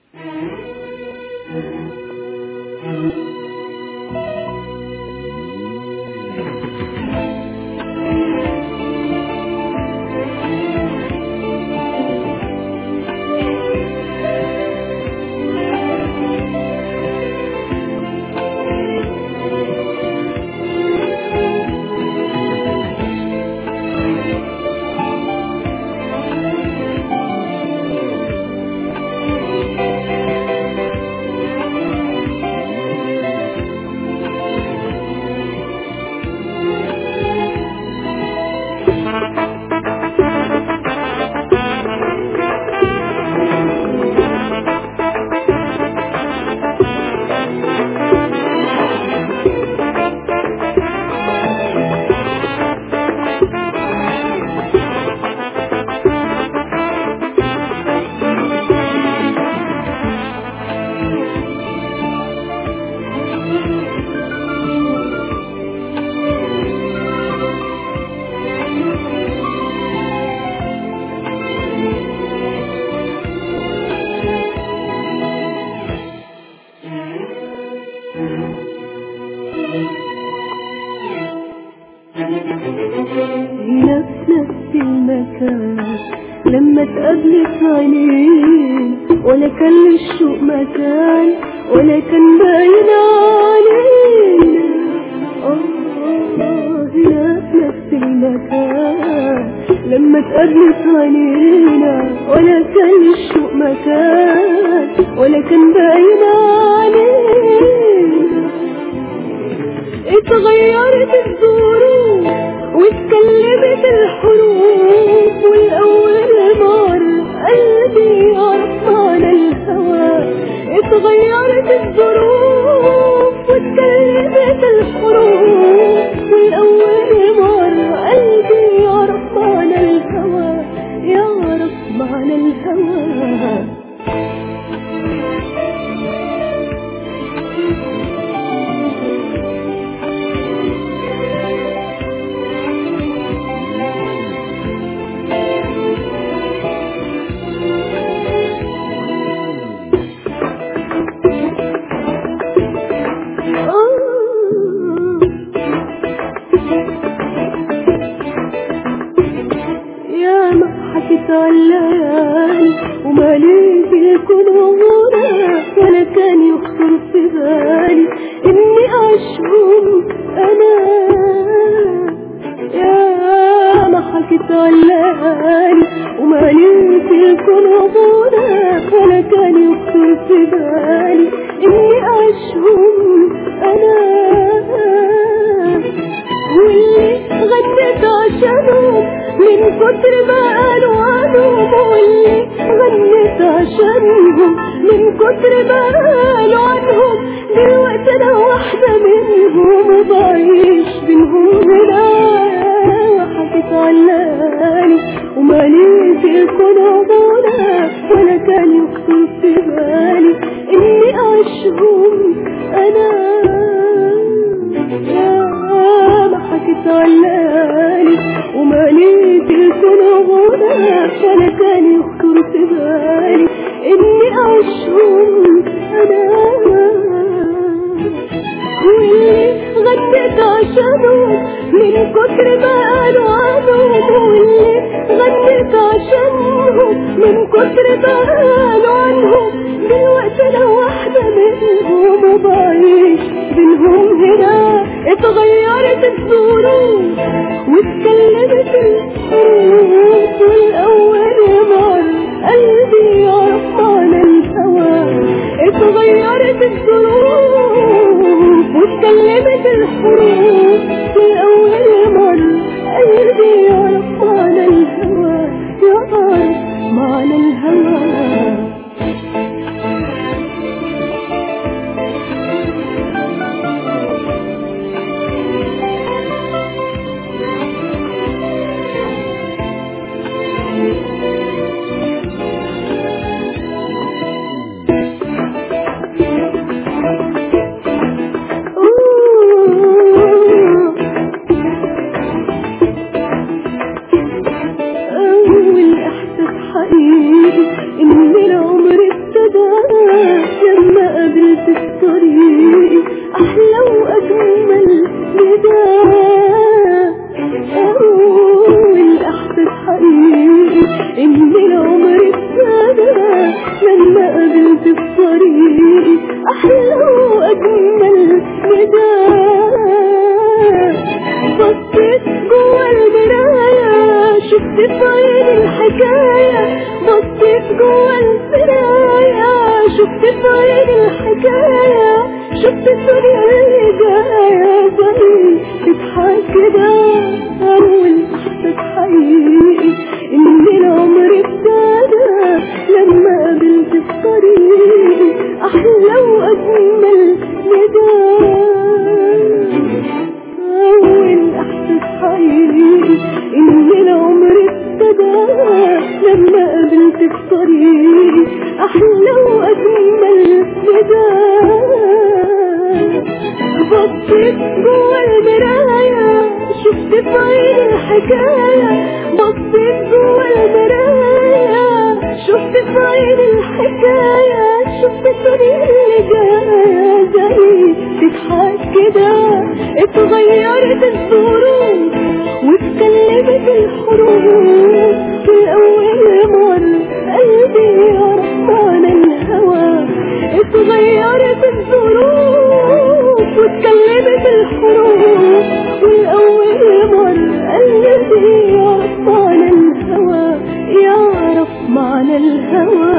هنا في نفس المكان لما تقابلك عينين ولا كان للشوق مكان ولا كان باين علينا آه هنا في نفس المكان لما تقابلك عينينا ولا كان للشوق مكان ولا كان باين علينا اتغيرت الظروف واتكلمت الحروف والأول مرة قلبي يعرف معنى الهوى اتغيرت الظروف واتكلمت الحروف والأول مرة قلبي يعرف معنى الهوى يعرف معنى الهوى يا ما حكيت الليالي ومالي في الكنورة ولا كان يخطر في بالي اني اشوف انا يا ما حكيت الليالي ومالي في الكنورة ولا كان يخطر في بالي اني اشوف انا واللي غنيت عشانهم من كتر ما قالوا عنهم واللي غنيت عشانهم من كتر ما قالوا عنهم دلوقتي انا واحدة منهم وبعيش بينهم هنا وحكيت علاني ومالي في الكنوبونة ولا كان يخطر في بالي اني اعيشهم انا يا ما حكيت علاني ومالي في الكنوبونة ولا كان يخطر في بالي اني اعيشهم انا واللي غنيت عشانهم من كتر ما قالوا عنهم واللي غنيت عشانهم من كتر ما قالوا عنهم دلوقتي انا واحدة منهم وبعيش بينهم هنا اتغيرت الظروف واتكلمت الحروف والأول مرة قلبي يعرف معنى الهوى اتغيرت الظروف واتكلمت الحروف والأول مرة قلبي يعرف معنى الهوى يعرف معنى الهوى لما قابلت في طريقي أحلى وأجمل نداء بصيت جوا المراية شفت في عيني الحكاية بصيت جوا المراية شفت في عيني الحكاية شفت الدنيا اللي جاية زي تضحك كده أول إحساس حقيقي إن العمر ابتدى لما قابلت في طريقي أحلى وأجمل نداء أول إحساس حقيقي إن العمر ابتدى لما قابلت في طريقي أحلى وأجمل نداء بصيت جوا المراية شفت في عيني الحكاية بصيت جوا المراية شفت في عيني الحكاية شفت الدنيا اللي جاية زي تضحك كده اتغيرت الظروف واتكلمت الحروف في أول مرة قلبي يعرف معنى الهوى اتغيرت الظروف واتكلمت الحروف والأول مرة قلبي يعرف معنى الهوى يعرف معنى الهوى